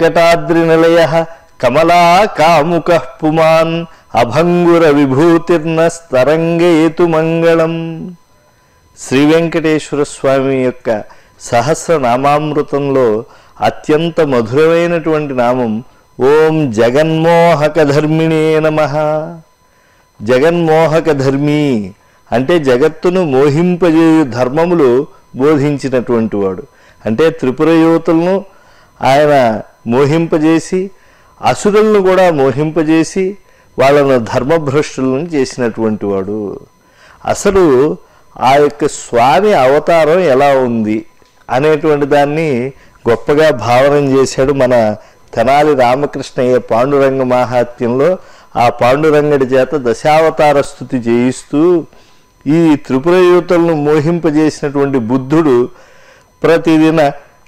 వెంకటాద్రి నిలయ కమలా కాముక పుమాన్ అభంగుర విభూతిర్న స్తరంగేతు మంగళం శ్రీ వెంకటేశ్వర స్వామి యొక్క సహస్రనామామృతంలో అత్యంత మధురమైనటువంటి నామం ఓం జగన్మోహక ధర్మిణే నమ జగన్మోహక ధర్మీ అంటే జగత్తును మోహింపజేయు ధర్మములు బోధించినటువంటి వాడు అంటే త్రిపుర యువతులను ఆయన మోహింపజేసి అసురులను కూడా మోహింపజేసి వాళ్ళను ధర్మభ్రష్టులను చేసినటువంటి వాడు అసలు ఆ యొక్క స్వామి అవతారం ఎలా ఉంది అనేటువంటి దాన్ని గొప్పగా భావనం చేశాడు మన తెనాలి రామకృష్ణయ్య పాండురంగ మాహాత్మ్యంలో ఆ పాండురంగడి చేత దశావతార స్థుతి చేయిస్తూ ఈ త్రిపుర యువతలను మోహింపజేసినటువంటి బుద్ధుడు ప్రతిదిన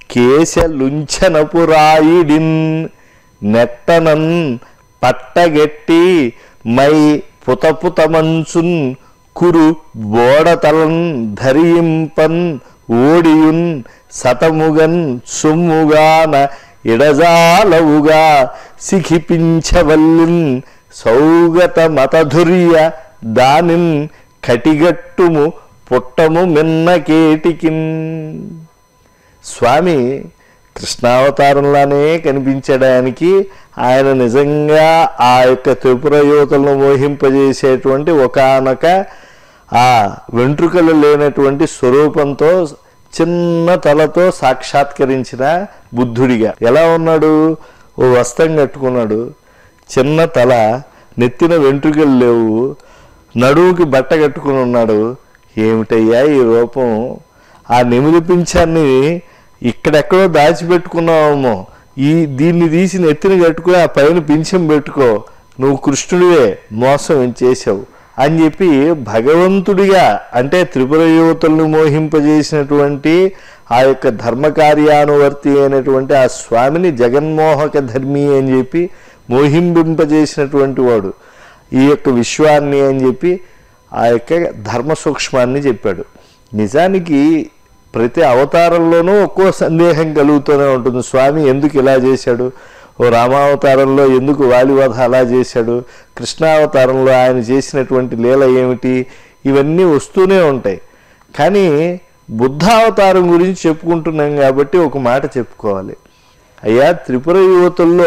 కేశలుంచనపురాయిడిన్ నెట్టనన్ పట్టగెట్టి మై పుతపుతమంచున్ కురు బోడతలన్ ధరింపన్ ఓడియున్ సతముగన్ సొమ్ముగాన ఇడజాలవుగా సిఖిపించవల్లిన్ సౌగత మతధుర్య దానిన్ కటిగట్టుము పుట్టము మిన్నకేటికిన్ స్వామి కృష్ణావతారంలానే కనిపించడానికి ఆయన నిజంగా ఆ యొక్క త్రిపుర యువతలను మోహింపజేసేటువంటి ఒకానొక ఆ వెంట్రుకలు లేనటువంటి స్వరూపంతో చిన్న తలతో సాక్షాత్కరించిన బుద్ధుడిగా ఎలా ఉన్నాడు ఓ వస్త్రం కట్టుకున్నాడు చిన్న తల నెత్తిన వెంట్రుకలు లేవు నడువుకి బట్ట కట్టుకుని ఉన్నాడు ఏమిటయ్యా ఈ రూపం ఆ నెమిలి పింఛాన్ని ఇక్కడెక్కడో దాచిపెట్టుకున్నావేమో ఈ దీన్ని తీసి నెత్తిన కట్టుకుని ఆ పైన పింఛం పెట్టుకో నువ్వు కృష్ణుడివే మోసం చేసావు అని చెప్పి భగవంతుడిగా అంటే త్రిపుర యువతులను మోహింపజేసినటువంటి ఆ యొక్క ధర్మకార్యానువర్తి అయినటువంటి ఆ స్వామిని జగన్మోహక ధర్మి అని చెప్పి మోహింపింపజేసినటువంటి వాడు ఈ యొక్క విశ్వాన్ని అని చెప్పి ఆ యొక్క ధర్మ సూక్ష్మాన్ని చెప్పాడు నిజానికి ప్రతి అవతారంలోనూ ఒక్కో సందేహం కలుగుతూనే ఉంటుంది స్వామి ఎందుకు ఇలా చేశాడు ఓ రామావతారంలో ఎందుకు వాలివధ అలా చేశాడు కృష్ణావతారంలో ఆయన చేసినటువంటి లీల ఏమిటి ఇవన్నీ వస్తూనే ఉంటాయి కానీ బుద్ధావతారం గురించి చెప్పుకుంటున్నాం కాబట్టి ఒక మాట చెప్పుకోవాలి అయ్యా త్రిపుర యువతుల్లో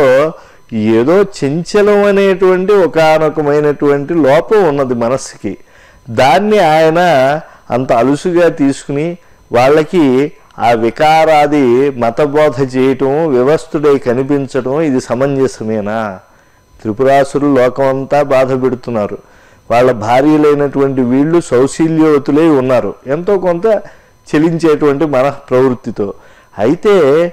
ఏదో చెంచలం అనేటువంటి ఒకనొకమైనటువంటి లోపం ఉన్నది మనస్సుకి దాన్ని ఆయన అంత అలుసుగా తీసుకుని వాళ్ళకి ఆ వికారాది మతబోధ చేయటం వ్యవస్థుడై కనిపించటం ఇది సమంజసమేనా త్రిపురాసురు లోకమంతా బాధ పెడుతున్నారు వాళ్ళ భార్యలైనటువంటి వీళ్ళు సౌశీల్యవతులై ఉన్నారు ఎంతో కొంత చెలించేటువంటి మన ప్రవృత్తితో అయితే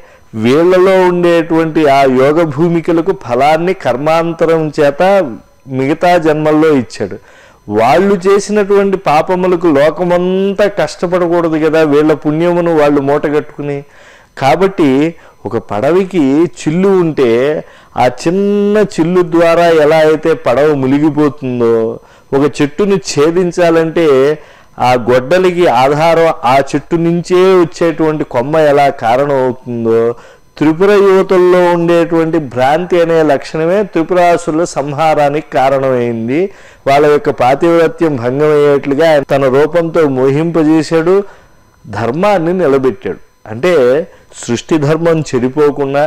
వీళ్ళలో ఉండేటువంటి ఆ యోగ భూమికలకు ఫలాన్ని కర్మాంతరం చేత మిగతా జన్మల్లో ఇచ్చాడు వాళ్ళు చేసినటువంటి పాపములకు లోకమంతా కష్టపడకూడదు కదా వీళ్ళ పుణ్యమును వాళ్ళు మూటగట్టుకుని కాబట్టి ఒక పడవకి చిల్లు ఉంటే ఆ చిన్న చిల్లు ద్వారా ఎలా అయితే పడవ మునిగిపోతుందో ఒక చెట్టుని ఛేదించాలంటే ఆ గొడ్డలికి ఆధారం ఆ చెట్టు నుంచే వచ్చేటువంటి కొమ్మ ఎలా కారణం అవుతుందో త్రిపుర యువతుల్లో ఉండేటువంటి భ్రాంతి అనే లక్షణమే త్రిపురాసుల సంహారానికి కారణమైంది వాళ్ళ యొక్క పాతివ్రత్యం భంగమయ్యేట్లుగా ఆయన తన రూపంతో మోహింపజేశాడు ధర్మాన్ని నిలబెట్టాడు అంటే సృష్టి ధర్మం చెడిపోకుండా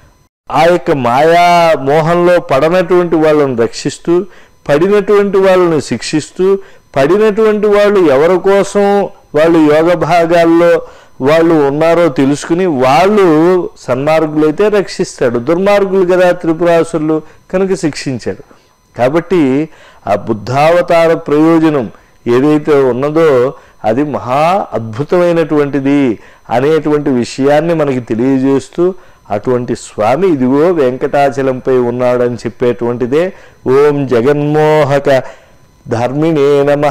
ఆ యొక్క మాయా మోహంలో పడనటువంటి వాళ్ళను రక్షిస్తూ పడినటువంటి వాళ్ళను శిక్షిస్తూ పడినటువంటి వాళ్ళు ఎవరి కోసం వాళ్ళు యోగ భాగాల్లో వాళ్ళు ఉన్నారో తెలుసుకుని వాళ్ళు సన్మార్గులైతే రక్షిస్తాడు దుర్మార్గులు కదా త్రిపురాసురులు కనుక శిక్షించాడు కాబట్టి ఆ బుద్ధావతార ప్రయోజనం ఏదైతే ఉన్నదో అది మహా అద్భుతమైనటువంటిది అనేటువంటి విషయాన్ని మనకి తెలియజేస్తూ అటువంటి స్వామి ఇదిగో వెంకటాచలంపై ఉన్నాడని చెప్పేటువంటిదే ఓం జగన్మోహక ధర్మిణే నమ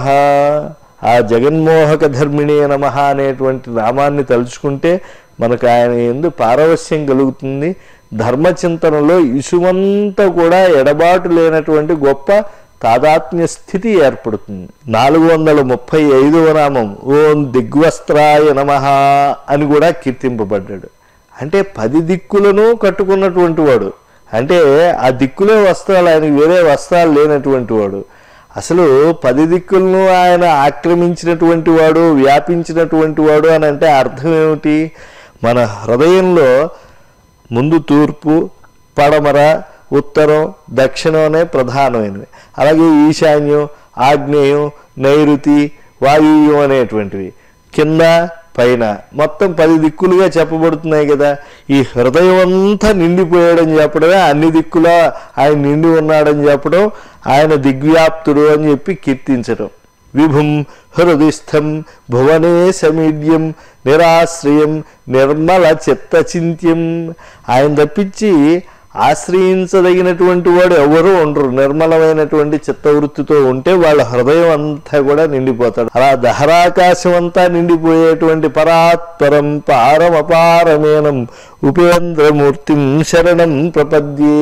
ఆ జగన్మోహక ధర్మిణే నమ అనేటువంటి నామాన్ని తలుచుకుంటే మనకు ఆయన ఎందు పారవస్యం కలుగుతుంది ధర్మచింతనలో ఇసుమంతా కూడా ఎడబాటు లేనటువంటి గొప్ప తాదాత్మ్య స్థితి ఏర్పడుతుంది నాలుగు వందల ముప్పై ఐదవ నామం ఓం దిగ్వస్త్రాయ నమ అని కూడా కీర్తింపబడ్డాడు అంటే పది దిక్కులను కట్టుకున్నటువంటి వాడు అంటే ఆ దిక్కులే వస్త్రాలు ఆయనకి వేరే వస్త్రాలు లేనటువంటి వాడు అసలు పది దిక్కులను ఆయన ఆక్రమించినటువంటి వాడు వ్యాపించినటువంటి వాడు అని అంటే అర్థం ఏమిటి మన హృదయంలో ముందు తూర్పు పడమర ఉత్తరం దక్షిణం అనే ప్రధానమైనవి అలాగే ఈశాన్యం ఆగ్నేయం నైరుతి వాయువ్యం అనేటువంటివి కింద పైన మొత్తం పది దిక్కులుగా చెప్పబడుతున్నాయి కదా ఈ హృదయం అంతా నిండిపోయాడని చెప్పడమే అన్ని దిక్కులా ఆయన నిండి ఉన్నాడని చెప్పడం ఆయన దిగ్వ్యాప్తుడు అని చెప్పి కీర్తించడం విభుం హృదిస్థం భువనే సమీడ్యం నిరాశ్రయం నిర్మల చిత్తచింత్యం ఆయన తప్పించి ఆశ్రయించదగినటువంటి వాడు ఎవరు ఉండరు నిర్మలమైనటువంటి చిత్తవృత్తితో ఉంటే వాళ్ళ హృదయం అంతా కూడా నిండిపోతాడు అలా దహరాకాశం అంతా నిండిపోయేటువంటి పరాత్పరం పారమపారమేనం ఉపేంద్రమూర్తిం శరణం ప్రపద్యే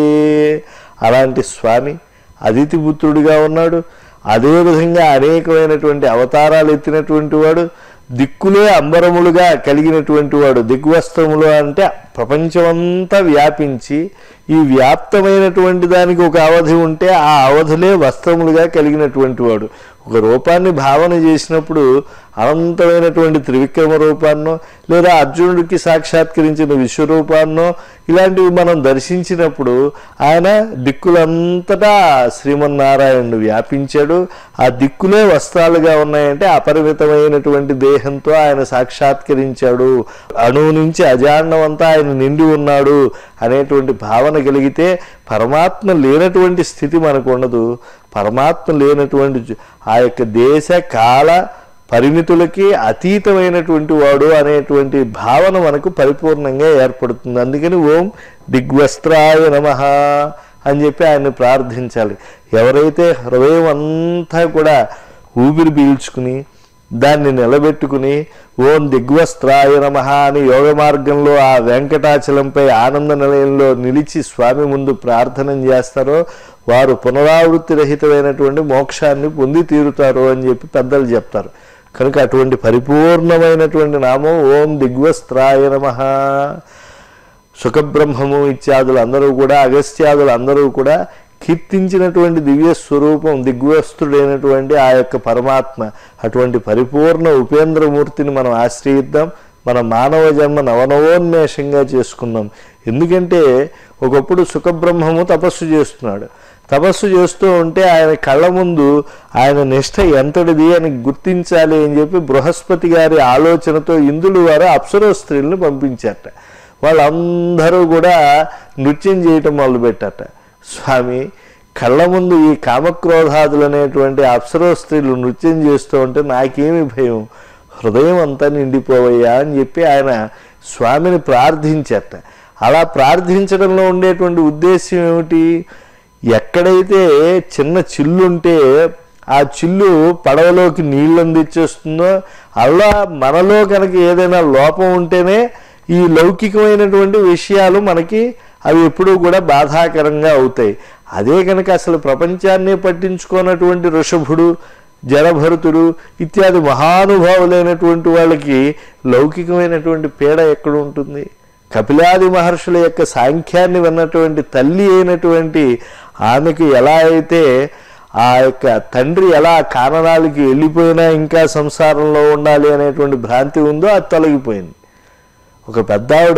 అలాంటి స్వామి అదితిపుత్రుడిగా ఉన్నాడు అదేవిధంగా అనేకమైనటువంటి అవతారాలు ఎత్తినటువంటి వాడు దిక్కులే అంబరములుగా కలిగినటువంటి వాడు దిగ్వస్త్రములు అంటే ప్రపంచమంతా వ్యాపించి ఈ వ్యాప్తమైనటువంటి దానికి ఒక అవధి ఉంటే ఆ అవధులే వస్త్రములుగా కలిగినటువంటి వాడు ఒక రూపాన్ని భావన చేసినప్పుడు అనంతమైనటువంటి త్రివిక్రమ రూపాన్నో లేదా అర్జునుడికి సాక్షాత్కరించిన విశ్వరూపాన్నో ఇలాంటివి మనం దర్శించినప్పుడు ఆయన దిక్కులంతటా శ్రీమన్నారాయణుడు వ్యాపించాడు ఆ దిక్కులే వస్త్రాలుగా ఉన్నాయంటే అపరిమితమైనటువంటి దేహంతో ఆయన సాక్షాత్కరించాడు అణువు నుంచి అజాండం అంతా ఆయన నిండి ఉన్నాడు అనేటువంటి భావన కలిగితే పరమాత్మ లేనటువంటి స్థితి మనకు ఉండదు పరమాత్మ లేనటువంటి జు- ఆ యొక్క దేశ కాల పరిమితులకి అతీతమైనటువంటి వాడు అనేటువంటి భావన మనకు పరిపూర్ణంగా ఏర్పడుతుంది అందుకని ఓం దిగ్వస్త్రాయ నమ అని చెప్పి ఆయన్ని ప్రార్థించాలి ఎవరైతే హృదయం అంతా కూడా ఊపిరి పీల్చుకుని దాన్ని నిలబెట్టుకుని ఓం దిగ్వస్త్రాయ నమ అని యోగ మార్గంలో ఆ వెంకటాచలంపై ఆనంద నిలయంలో నిలిచి స్వామి ముందు ప్రార్థన చేస్తారో వారు పునరావృత్తి రహితమైనటువంటి మోక్షాన్ని పొంది తీరుతారు అని చెప్పి పెద్దలు చెప్తారు కనుక అటువంటి పరిపూర్ణమైనటువంటి నామం ఓం దిగ్వస్త్రాయ నమ సుఖబ్రహ్మము ఇత్యాదులు అందరూ కూడా అగస్త్యాదులు అందరూ కూడా కీర్తించినటువంటి దివ్య స్వరూపం దిగ్వస్తుడైనటువంటి ఆ యొక్క పరమాత్మ అటువంటి పరిపూర్ణ ఉపేంద్రమూర్తిని మనం ఆశ్రయిద్దాం మన మానవ జన్మ నవనవోన్మేషంగా చేసుకుందాం ఎందుకంటే ఒకప్పుడు సుఖబ్రహ్మము తపస్సు చేస్తున్నాడు తపస్సు చేస్తూ ఉంటే ఆయన కళ్ళ ముందు ఆయన నిష్ఠ ఎంతటిది అని గుర్తించాలి అని చెప్పి బృహస్పతి గారి ఆలోచనతో ఇందులు వారు అప్సరో స్త్రీలను పంపించారట వాళ్ళందరూ కూడా నృత్యం చేయటం మొదలుపెట్టారట స్వామి కళ్ళ ముందు ఈ కామక్రోధాదులు అనేటువంటి అప్సరో స్త్రీలు నృత్యం చేస్తూ ఉంటే నాకేమి భయం హృదయం అంతా నిండిపోవయ్యా అని చెప్పి ఆయన స్వామిని ప్రార్థించారట అలా ప్రార్థించడంలో ఉండేటువంటి ఉద్దేశం ఏమిటి ఎక్కడైతే చిన్న చిల్లుంటే ఆ చిల్లు పడవలోకి నీళ్ళు అందించేస్తుందో అలా మనలో కనుక ఏదైనా లోపం ఉంటేనే ఈ లౌకికమైనటువంటి విషయాలు మనకి అవి ఎప్పుడూ కూడా బాధాకరంగా అవుతాయి అదే కనుక అసలు ప్రపంచాన్ని పట్టించుకోనటువంటి ఋషభుడు జలభరతుడు ఇత్యాది మహానుభావులైనటువంటి వాళ్ళకి లౌకికమైనటువంటి పీడ ఎక్కడ ఉంటుంది కపిలాది మహర్షుల యొక్క సాంఖ్యాన్ని విన్నటువంటి తల్లి అయినటువంటి ఆమెకు ఎలా అయితే ఆ యొక్క తండ్రి ఎలా కానరాలకి వెళ్ళిపోయినా ఇంకా సంసారంలో ఉండాలి అనేటువంటి భ్రాంతి ఉందో అది తొలగిపోయింది ఒక పెద్ద ఆవిడ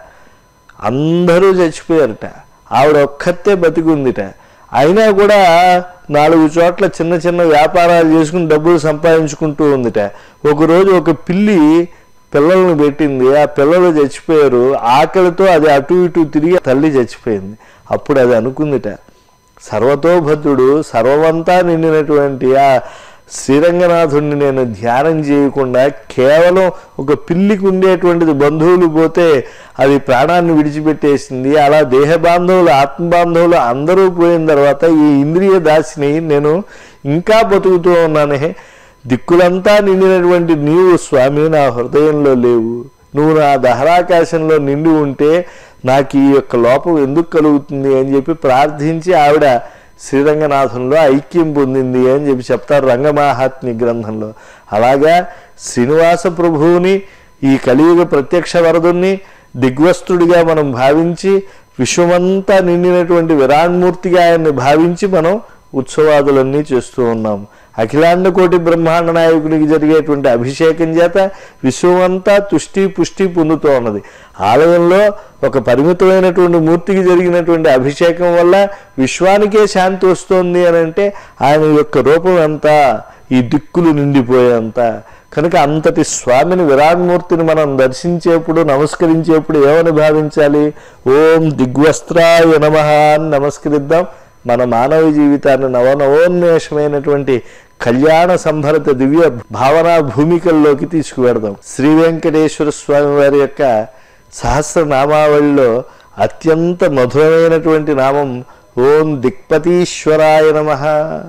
అందరూ చచ్చిపోయారట ఆవిడ ఒక్కతే బతికుందిట అయినా కూడా నాలుగు చోట్ల చిన్న చిన్న వ్యాపారాలు చేసుకుని డబ్బులు సంపాదించుకుంటూ ఉందిట ఒకరోజు ఒక పిల్లి పిల్లల్ని పెట్టింది ఆ పిల్లలు చచ్చిపోయారు ఆకలితో అది అటు ఇటు తిరిగి తల్లి చచ్చిపోయింది అప్పుడు అది అనుకుందిట సర్వతోభద్రుడు సర్వమంతా నిండినటువంటి ఆ శ్రీరంగనాథుడిని నేను ధ్యానం చేయకుండా కేవలం ఒక పిల్లికి ఉండేటువంటిది బంధువులు పోతే అది ప్రాణాన్ని విడిచిపెట్టేసింది అలా దేహ బాంధవులు ఆత్మ బాంధవులు అందరూ పోయిన తర్వాత ఈ ఇంద్రియ దాసిని నేను ఇంకా బతుకుతూ ఉన్నానే దిక్కులంతా నిండినటువంటి నీవు స్వామి నా హృదయంలో లేవు నువ్వు నా దహరాకాశంలో నిండి ఉంటే నాకు ఈ యొక్క లోపం ఎందుకు కలుగుతుంది అని చెప్పి ప్రార్థించి ఆవిడ శ్రీరంగనాథంలో ఐక్యం పొందింది అని చెప్పి చెప్తారు రంగమాహాత్మ్య గ్రంథంలో అలాగా శ్రీనివాస ప్రభువుని ఈ కలియుగ ప్రత్యక్ష వరదుని దిగ్వస్త్రుడిగా మనం భావించి విశ్వమంతా నిండినటువంటి విరాణ్మూర్తిగా ఆయన్ని భావించి మనం ఉత్సవాదులన్నీ చేస్తూ ఉన్నాం అఖిలాండ కోటి బ్రహ్మాండ నాయకుడికి జరిగేటువంటి అభిషేకం చేత విశ్వమంతా తుష్టి పుష్టి పొందుతూ ఉన్నది ఆలయంలో ఒక పరిమితమైనటువంటి మూర్తికి జరిగినటువంటి అభిషేకం వల్ల విశ్వానికే శాంతి వస్తోంది అని అంటే ఆయన యొక్క రూపం ఎంత ఈ దిక్కులు నిండిపోయేంత కనుక అంతటి స్వామిని విరాట్మూర్తిని మనం దర్శించేప్పుడు నమస్కరించేప్పుడు ఏమని భావించాలి ఓం దిగ్వస్త్రాయ నమ అని నమస్కరిద్దాం మన మానవ జీవితాన్ని నవనవోన్మేషమైనటువంటి కళ్యాణ సంభరిత దివ్య భావనా భూమికల్లోకి తీసుకువెడదాం శ్రీ వెంకటేశ్వర స్వామి వారి యొక్క సహస్రనామావళిలో అత్యంత మధురమైనటువంటి నామం ఓం దిక్పతీశ్వరాయ నమః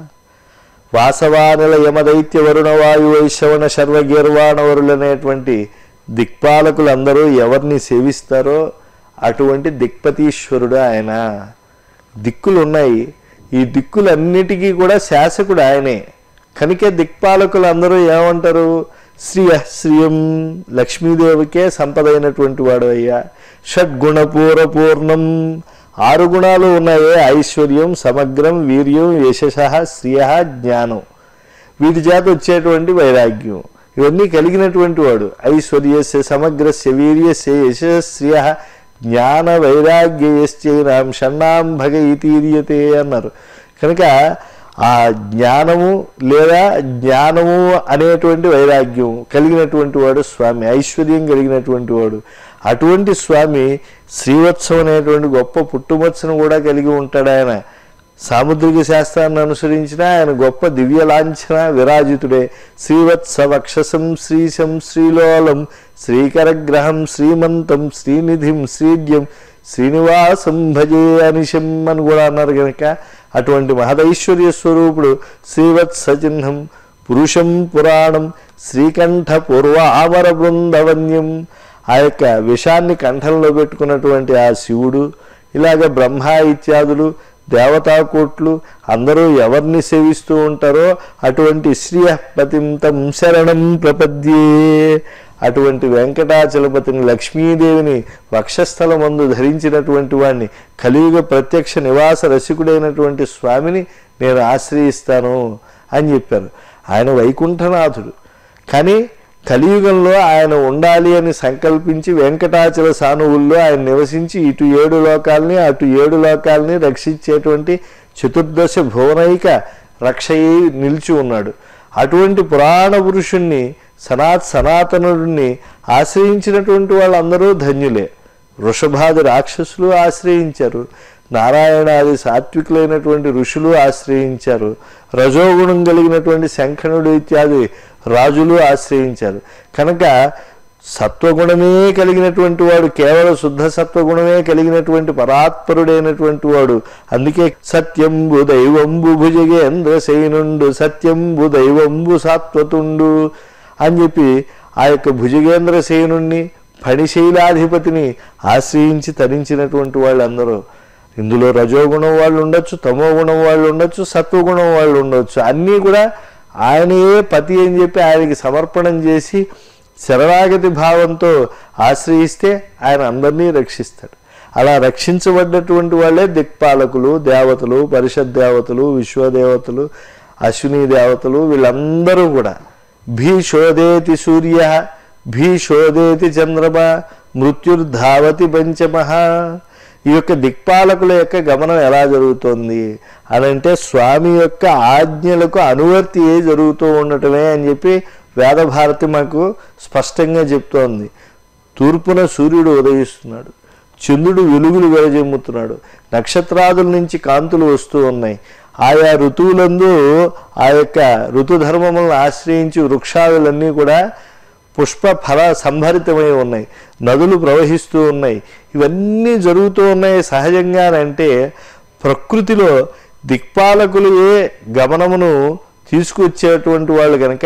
వాసవానిల యమదైత్య వరుణ వాయు వైశ్రవణ శర్వగీర్వాణవరులనేటువంటి దిక్పాలకులందరూ ఎవరిని సేవిస్తారో అటువంటి దిక్పతీశ్వరుడు ఆయన దిక్కులు ఉన్నాయి ఈ దిక్కులన్నిటికీ కూడా శాసకుడు ఆయనే కనుక దిక్పాలకులందరూ ఏమంటారు శ్రియ శ్రియం లక్ష్మీదేవికే సంపదైనటువంటి వాడు అయ్యా షడ్గుణపూర పూర్ణం ఆరు గుణాలు ఉన్నాయే ఐశ్వర్యం సమగ్రం వీర్యం యశస శ్రియ జ్ఞానం వీటి చేత వచ్చేటువంటి వైరాగ్యం ఇవన్నీ కలిగినటువంటి వాడు ఐశ్వర్యస్య సమగ్రస్య వీర్యస్య యశస్య జ్ఞాన వైరాగ్యశ్చైనాం షణ్ణాం భగ ఇతీర్యతే అన్నారు కనుక ఆ జ్ఞానము లేదా జ్ఞానము అనేటువంటి వైరాగ్యం కలిగినటువంటి వాడు స్వామి ఐశ్వర్యం కలిగినటువంటి వాడు అటువంటి స్వామి శ్రీవత్సం అనేటువంటి గొప్ప పుట్టుమచ్చను కూడా కలిగి ఉంటాడు ఆయన సాముద్రిక శాస్త్రాన్ని అనుసరించిన ఆయన గొప్ప దివ్య లాంఛన విరాజితుడే శ్రీవత్స వక్షసం శ్రీశం శ్రీలోలం శ్రీకరగ్రహం శ్రీమంతం శ్రీనిధిం శ్రీడ్యం శ్రీనివాసం భజే అనిశం అని కూడా అన్నారు కనుక అటువంటి మహదైశ్వర్య స్వరూపుడు శ్రీవత్స చిహ్నం పురుషం పురాణం శ్రీకంఠ పూర్వామర బృందవన్యం ఆ యొక్క విషాన్ని కంఠంలో పెట్టుకున్నటువంటి ఆ శివుడు ఇలాగ బ్రహ్మ ఇత్యాదులు దేవతాకోట్లు అందరూ ఎవరిని సేవిస్తూ ఉంటారో అటువంటి శ్రీయపతిం తం శరణం ప్రపద్యే అటువంటి వెంకటాచలపతిని లక్ష్మీదేవిని వక్షస్థలమందు ధరించినటువంటి వాడిని కలియుగ ప్రత్యక్ష నివాస రసికుడైనటువంటి స్వామిని నేను ఆశ్రయిస్తాను అని చెప్పారు ఆయన వైకుంఠనాథుడు కానీ కలియుగంలో ఆయన ఉండాలి అని సంకల్పించి వెంకటాచల సానువుల్లో ఆయన నివసించి ఇటు ఏడు లోకాల్ని అటు ఏడు లోకాల్ని రక్షించేటువంటి చతుర్దశ భువనైక రక్షయి నిలిచి ఉన్నాడు అటువంటి పురాణ పురుషుణ్ణి సనాత్ సనాతనుడిని ఆశ్రయించినటువంటి వాళ్ళందరూ ధన్యులే వృషభాది రాక్షసులు ఆశ్రయించారు నారాయణాది సాత్వికులైనటువంటి ఋషులు ఆశ్రయించారు రజోగుణం కలిగినటువంటి శంఖనుడు ఇత్యాది రాజులు ఆశ్రయించారు కనుక సత్వగుణమే కలిగినటువంటి వాడు కేవలం శుద్ధ సత్వగుణమే కలిగినటువంటి పరాత్పరుడైనటువంటి వాడు అందుకే సత్యంబు దైవంబు భుజగేంద్ర శయనుండు సత్యంబు దైవంబు సాత్వతుండు అని చెప్పి ఆ యొక్క భుజగేంద్ర శయనుణ్ణి ఫణిశైలాధిపతిని ఆశ్రయించి తరించినటువంటి వాళ్ళందరూ ఇందులో రజోగుణం వాళ్ళు ఉండొచ్చు తమో గుణం వాళ్ళు ఉండొచ్చు సత్వగుణం వాళ్ళు ఉండొచ్చు అన్నీ కూడా ఆయనయే పతి అని చెప్పి ఆయనకి సమర్పణం చేసి శరణాగతి భావంతో ఆశ్రయిస్తే ఆయన అందరినీ రక్షిస్తాడు అలా రక్షించబడ్డటువంటి వాళ్ళే దిక్పాలకులు దేవతలు పరిషత్ దేవతలు విశ్వదేవతలు అశ్విని దేవతలు వీళ్ళందరూ కూడా భీషోదేతి సూర్య భీషోదేతి చంద్రమ మృత్యుర్ధావతి పంచమః ఈ యొక్క దిక్పాలకుల యొక్క గమనం ఎలా జరుగుతోంది అని అంటే స్వామి యొక్క ఆజ్ఞలకు అనువర్తి ఏ జరుగుతూ ఉండటమే అని చెప్పి వేదభారతి మాకు స్పష్టంగా చెప్తోంది తూర్పున సూర్యుడు ఉదయిస్తున్నాడు చంద్రుడు వెలుగులు వెలజెమ్ముతున్నాడు నక్షత్రాదుల నుంచి కాంతులు వస్తూ ఉన్నాయి ఆయా ఋతువులందు ఆ యొక్క ఋతుధర్మములను ఆశ్రయించి వృక్షాదులన్నీ కూడా పుష్ప ఫల సంభరితమై ఉన్నాయి నదులు ప్రవహిస్తూ ఉన్నాయి ఇవన్నీ జరుగుతూ ఉన్నాయి సహజంగానంటే ప్రకృతిలో దిక్పాలకులు ఏ గమనమును తీసుకొచ్చేటువంటి వాళ్ళు కనుక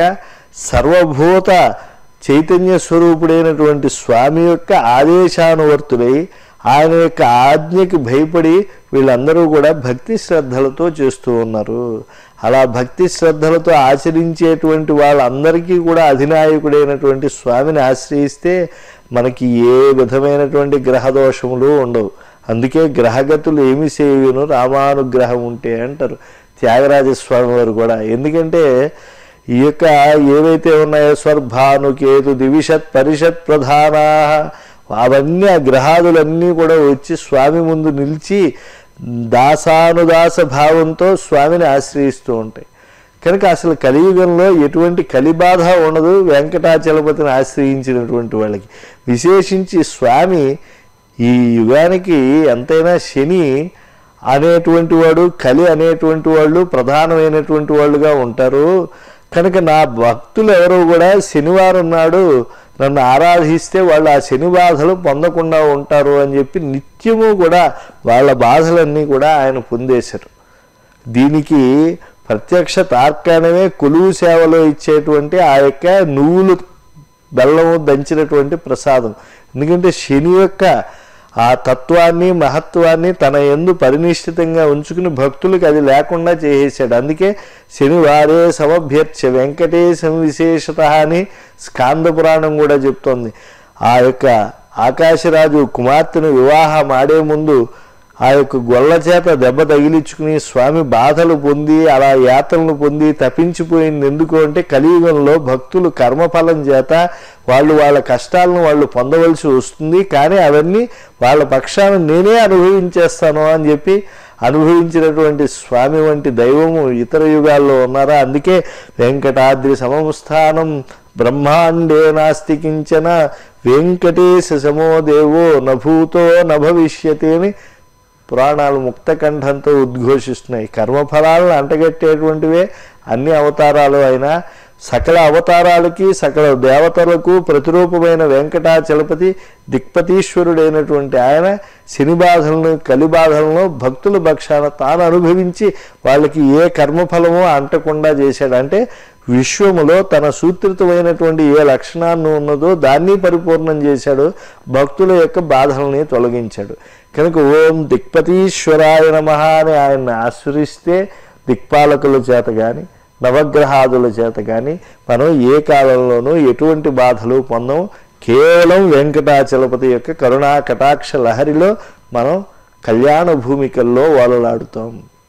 సర్వభూత చైతన్య స్వరూపుడైనటువంటి స్వామి యొక్క ఆదేశానువర్తులై ఆయన యొక్క ఆజ్ఞకి భయపడి వీళ్ళందరూ కూడా భక్తి శ్రద్ధలతో చేస్తూ ఉన్నారు అలా భక్తి శ్రద్ధలతో ఆచరించేటువంటి వాళ్ళందరికీ కూడా అధినాయకుడైనటువంటి స్వామిని ఆశ్రయిస్తే మనకి ఏ విధమైనటువంటి గ్రహదోషములు ఉండవు అందుకే గ్రహగతులు ఏమి సేయును రామానుగ్రహం ఉంటే అంటారు త్యాగరాజస్వామి వారు కూడా ఎందుకంటే ఈ యొక్క ఏవైతే ఉన్నాయో స్వర్భానుకేతు దివిషత్ పరిషత్ ప్రధానా అవన్నీ ఆ గ్రహాదులన్నీ కూడా వచ్చి స్వామి ముందు నిలిచి దాసానుదాస భావంతో స్వామిని ఆశ్రయిస్తూ ఉంటాయి కనుక అసలు కలియుగంలో ఎటువంటి కలిబాధ ఉండదు వెంకటాచలపతిని ఆశ్రయించినటువంటి వాళ్ళకి విశేషించి స్వామి ఈ యుగానికి ఎంతైనా శని అనేటువంటి వాడు కలి అనేటువంటి వాళ్ళు ప్రధానమైనటువంటి వాళ్ళుగా ఉంటారు కనుక నా భక్తులు ఎవరు కూడా శనివారం నాడు నన్ను ఆరాధిస్తే వాళ్ళు ఆ శని బాధలు పొందకుండా ఉంటారు అని చెప్పి నిత్యము కూడా వాళ్ళ బాధలన్నీ కూడా ఆయన పొందేశారు దీనికి ప్రత్యక్ష తార్కాణమే కొలువు సేవలో ఇచ్చేటువంటి ఆ యొక్క నువ్వులు బెల్లము దంచినటువంటి ప్రసాదం ఎందుకంటే శని యొక్క ఆ తత్వాన్ని మహత్వాన్ని తన ఎందు పరినిష్ఠితంగా ఉంచుకుని భక్తులకు అది లేకుండా చేసేసాడు అందుకే శనివారే సమభ్యర్చ వెంకటేశం విశేషత అని స్కాంద పురాణం కూడా చెప్తోంది ఆ యొక్క ఆకాశరాజు కుమార్తెను వివాహం ఆడే ముందు ఆ యొక్క గొల్ల చేత దెబ్బ తగిలించుకుని స్వామి బాధలు పొంది అలా యాతనలు పొంది తప్పించిపోయింది ఎందుకు అంటే కలియుగంలో భక్తులు కర్మఫలం చేత వాళ్ళు వాళ్ళ కష్టాలను వాళ్ళు పొందవలసి వస్తుంది కానీ అవన్నీ వాళ్ళ పక్షాన నేనే అనుభవించేస్తాను అని చెప్పి అనుభవించినటువంటి స్వామి వంటి దైవము ఇతర యుగాల్లో ఉన్నారా అందుకే వెంకటాద్రి సమస్థానం బ్రహ్మాండే నాస్తి కించన వెంకటేశ సమో దేవో నభూతో నభవిష్యతి అని పురాణాలు ముక్తకంఠంతో ఉద్ఘోషిస్తున్నాయి కర్మఫలాలను అంటగట్టేటువంటివే అన్ని అవతారాలు అయినా సకల అవతారాలకి సకల దేవతలకు ప్రతిరూపమైన వెంకటాచలపతి దిక్పతీశ్వరుడైనటువంటి ఆయన శని బాధలను కలి బాధలను భక్తుల పక్షాన తాను అనుభవించి వాళ్ళకి ఏ కర్మఫలమో అంటకుండా చేశాడు అంటే విశ్వములో తన సూత్రితమైనటువంటి ఏ లక్షణాన్ని ఉన్నదో దాన్ని పరిపూర్ణం చేశాడు భక్తుల యొక్క బాధల్ని తొలగించాడు కనుక ఓం దిక్పతీశ్వరాయ నమ అని ఆయన్ని ఆశ్రయిస్తే దిక్పాలకుల చేత కానీ నవగ్రహాదుల చేత కానీ మనం ఏ కాలంలోనూ ఎటువంటి బాధలు పొందం కేవలం వెంకటాచలపతి యొక్క కరుణా కటాక్ష లహరిలో మనం కళ్యాణ భూమికల్లో వాలలాడుతాం